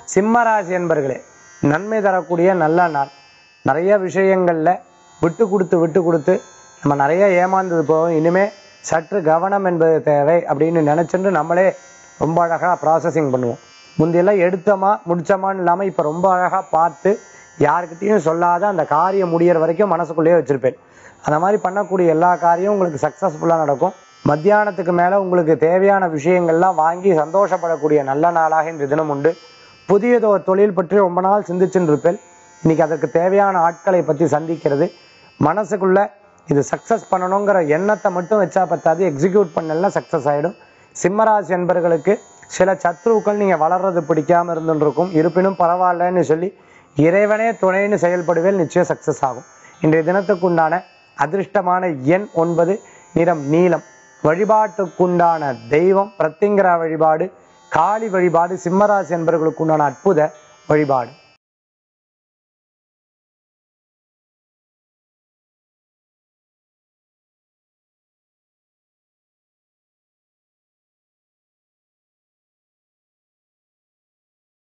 சிம்மராசி என்பர்களே நன்மை தரக்கூடிய நல்ல நாள் நிறைய விஷயங்கள்ல விட்டு கொடுத்து விட்டு கொடுத்து நம்ம நிறைய ஏமாந்தது போகும் இனிமே சற்று கவனம் என்பது தேவை அப்படின்னு நினைச்சுட்டு நம்மளே ரொம்ப அழகா ப்ராசஸிங் பண்ணுவோம் முந்தையெல்லாம் எடுத்தோமா முடிச்சோமான்னு இல்லாம இப்ப ரொம்ப அழகா பார்த்து யாருக்கிட்டையும் சொல்லாத அந்த காரியம் முடியற வரைக்கும் மனசுக்குள்ளேயே வச்சிருப்பேன் அந்த மாதிரி பண்ணக்கூடிய எல்லா காரியமும் உங்களுக்கு சக்சஸ்ஃபுல்லாக நடக்கும் மத்தியானத்துக்கு மேல உங்களுக்கு தேவையான விஷயங்கள்லாம் வாங்கி சந்தோஷப்படக்கூடிய நல்ல நாளாக இந்த தினம் உண்டு புதியதோ தொழில் பற்றி ரொம்ப நாள் சிந்திச்சுட்டு இருப்பேன் இன்னைக்கு அதற்கு தேவையான ஆட்களை பத்தி சந்திக்கிறது மனசுக்குள்ள இது சக்சஸ் பண்ணணுங்கிற எண்ணத்தை மட்டும் வச்சா பத்தாது எக்ஸிக்யூட் பண்ணலன்னா சக்சஸ் ஆயிடும் சிம்மராசி என்பர்களுக்கு சில சத்ருக்கள் நீங்க வளர்றது பிடிக்காம இருந்துருக்கும் இருப்பினும் பரவாயில்லன்னு சொல்லி இறைவனே துணைன்னு செயல்படுவேல் நிச்சயம் சக்சஸ் ஆகும் இன்றைய தினத்துக்குண்டான அதிர்ஷ்டமான எண் ஒன்பது நிறம் நீலம் வழிபாட்டுக்குண்டான தெய்வம் பிரத்திங்கரா வழிபாடு காளி வழிபாடு சிம்மராசி என்பவர்களுக்குண்டான அற்புத வழிபாடு